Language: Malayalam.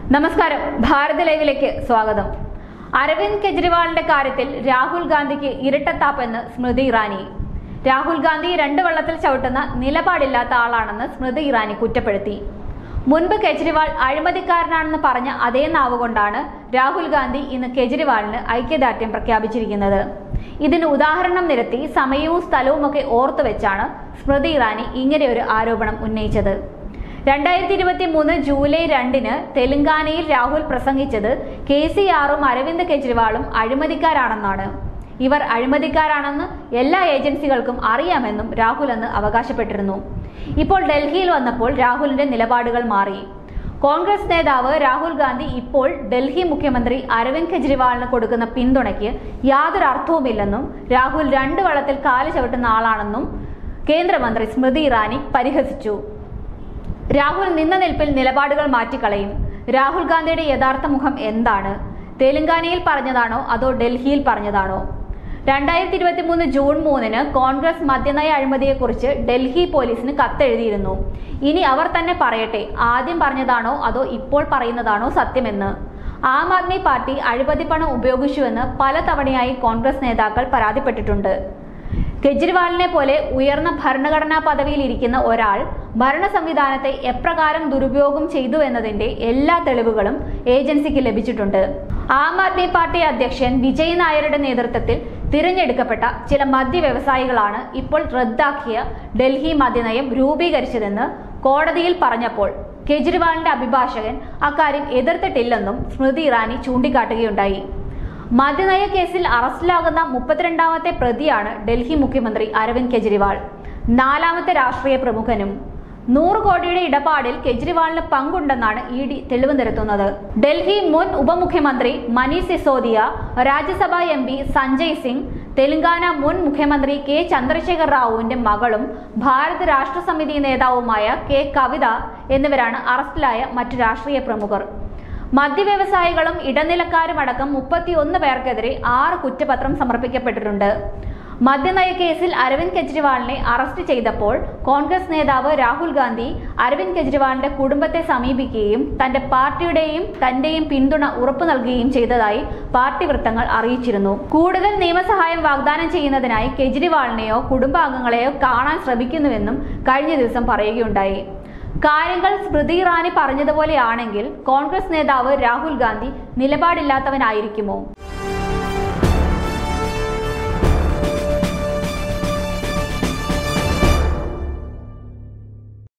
നമസ്കാരം ഭാരത് ലൈവിലേക്ക് സ്വാഗതം അരവിന്ദ് കെജ്രിവാളിന്റെ കാര്യത്തിൽ രാഹുൽ ഗാന്ധിക്ക് ഇരട്ടത്താപ്പെന്ന് സ്മൃതി ഇറാനി രാഹുൽ ഗാന്ധി രണ്ട് വെള്ളത്തിൽ ചവിട്ടുന്ന നിലപാടില്ലാത്ത ആളാണെന്ന് സ്മൃതി ഇറാനി കുറ്റപ്പെടുത്തി മുൻപ് കെജ്രിവാൾ അഴിമതിക്കാരനാണെന്ന് പറഞ്ഞ അതേ നാവ് കൊണ്ടാണ് രാഹുൽ ഗാന്ധി ഇന്ന് കെജ്രിവാളിന് ഐക്യദാർഢ്യം പ്രഖ്യാപിച്ചിരിക്കുന്നത് ഇതിന് ഉദാഹരണം നിരത്തി സമയവും സ്ഥലവുമൊക്കെ ഓർത്തു വെച്ചാണ് സ്മൃതി ഇറാനി ഇങ്ങനെ ഒരു ആരോപണം ഉന്നയിച്ചത് രണ്ടായിരത്തി ഇരുപത്തി മൂന്ന് ജൂലൈ രണ്ടിന് തെലങ്കാനയിൽ രാഹുൽ പ്രസംഗിച്ചത് കെ സി ആറും അരവിന്ദ് കെജ്രിവാളും അഴിമതിക്കാരാണെന്നാണ് ഇവർ അഴിമതിക്കാരാണെന്ന് എല്ലാ ഏജൻസികൾക്കും അറിയാമെന്നും രാഹുൽ അന്ന് അവകാശപ്പെട്ടിരുന്നു ഇപ്പോൾ ഡൽഹിയിൽ വന്നപ്പോൾ രാഹുലിന്റെ നിലപാടുകൾ മാറി കോൺഗ്രസ് നേതാവ് രാഹുൽ ഗാന്ധി ഇപ്പോൾ ഡൽഹി മുഖ്യമന്ത്രി അരവിന്ദ് കെജ്രിവാളിന് കൊടുക്കുന്ന പിന്തുണയ്ക്ക് യാതൊരു അർത്ഥവുമില്ലെന്നും രാഹുൽ രണ്ട് വള്ളത്തിൽ കാല് ചവിട്ടുന്ന ആളാണെന്നും കേന്ദ്രമന്ത്രി സ്മൃതി ഇറാനി പരിഹസിച്ചു രാഹുൽ നിന്ന നിൽപ്പിൽ നിലപാടുകൾ മാറ്റിക്കളയും രാഹുൽ ഗാന്ധിയുടെ യഥാർത്ഥ മുഖം എന്താണ് തെലങ്കാനയിൽ പറഞ്ഞതാണോ അതോ ഡൽഹിയിൽ പറഞ്ഞതാണോ രണ്ടായിരത്തി ഇരുപത്തി മൂന്ന് ജൂൺ മൂന്നിന് കോൺഗ്രസ് മദ്യനയ അഴിമതിയെക്കുറിച്ച് ഡൽഹി പോലീസിന് കത്തെഴുതിയിരുന്നു ഇനി അവർ തന്നെ പറയട്ടെ ആദ്യം പറഞ്ഞതാണോ അതോ ഇപ്പോൾ പറയുന്നതാണോ സത്യമെന്ന് ആം ആദ്മി പാർട്ടി അഴിമതി പണം ഉപയോഗിച്ചുവെന്ന് പലതവണയായി കോൺഗ്രസ് നേതാക്കൾ പരാതിപ്പെട്ടിട്ടുണ്ട് കെജ്രിവാളിനെ പോലെ ഉയർന്ന ഭരണഘടനാ പദവിയിൽ ഇരിക്കുന്ന ഒരാൾ ഭരണ സംവിധാനത്തെ എപ്രകാരം ദുരുപയോഗം ചെയ്തു എന്നതിന്റെ എല്ലാ തെളിവുകളും ഏജൻസിക്ക് ലഭിച്ചിട്ടുണ്ട് ആം ആദ്മി പാർട്ടി അധ്യക്ഷൻ വിജയ് നായരുടെ നേതൃത്വത്തിൽ തിരഞ്ഞെടുക്കപ്പെട്ട ചില മദ്യ വ്യവസായികളാണ് ഇപ്പോൾ റദ്ദാക്കിയ ഡൽഹി മദ്യനയം രൂപീകരിച്ചതെന്ന് കോടതിയിൽ പറഞ്ഞപ്പോൾ കെജ്രിവാളിന്റെ അഭിഭാഷകൻ അക്കാര്യം എതിർത്തിട്ടില്ലെന്നും സ്മൃതി ഇറാനി ചൂണ്ടിക്കാട്ടുകയുണ്ടായി മദ്യനയ കേസിൽ അറസ്റ്റിലാകുന്ന മുപ്പത്തിരണ്ടാമത്തെ പ്രതിയാണ് ഡൽഹി മുഖ്യമന്ത്രി അരവിന്ദ് കെജ്രിവാൾ നാലാമത്തെ രാഷ്ട്രീയ പ്രമുഖനും നൂറ് കോടിയുടെ ഇടപാടിൽ കെജ്രിവാളിന് പങ്കുണ്ടെന്നാണ് ഇ ഡി തെളിവ് നിരത്തുന്നത് ഡൽഹി മുൻ ഉപമുഖ്യമന്ത്രി മനീഷ് സിസോദിയ രാജ്യസഭാ എം പി സഞ്ജയ് സിംഗ് തെലങ്കാന മുൻ മുഖ്യമന്ത്രി കെ ചന്ദ്രശേഖർ റാവുവിന്റെ മകളും ഭാരത് രാഷ്ട്ര സമിതി നേതാവുമായ കെ കവിത എന്നിവരാണ് അറസ്റ്റിലായ മറ്റു രാഷ്ട്രീയ പ്രമുഖർ മദ്യവ്യവസായികളും ഇടനിലക്കാരും അടക്കം മുപ്പത്തിയൊന്ന് പേർക്കെതിരെ ആറ് കുറ്റപത്രം സമർപ്പിക്കപ്പെട്ടിട്ടുണ്ട് മദ്യനയ കേസിൽ അരവിന്ദ് കെജ്രിവാളിനെ അറസ്റ്റ് ചെയ്തപ്പോൾ കോൺഗ്രസ് നേതാവ് രാഹുൽ ഗാന്ധി അരവിന്ദ് കെജ്രിവാളിന്റെ കുടുംബത്തെ സമീപിക്കുകയും തന്റെ പാർട്ടിയുടെയും തന്റെയും പിന്തുണ ഉറപ്പു നൽകുകയും ചെയ്തതായി പാർട്ടി വൃത്തങ്ങൾ അറിയിച്ചിരുന്നു കൂടുതൽ നിയമസഹായം വാഗ്ദാനം ചെയ്യുന്നതിനായി കെജ്രിവാളിനെയോ കുടുംബാംഗങ്ങളെയോ കാണാൻ ശ്രമിക്കുന്നുവെന്നും കഴിഞ്ഞ ദിവസം പറയുകയുണ്ടായി കാര്യങ്ങൾ സ്മൃതി ഇറാനി പറഞ്ഞതുപോലെയാണെങ്കിൽ കോൺഗ്രസ് നേതാവ് രാഹുൽ ഗാന്ധി നിലപാടില്ലാത്തവനായിരിക്കുമോ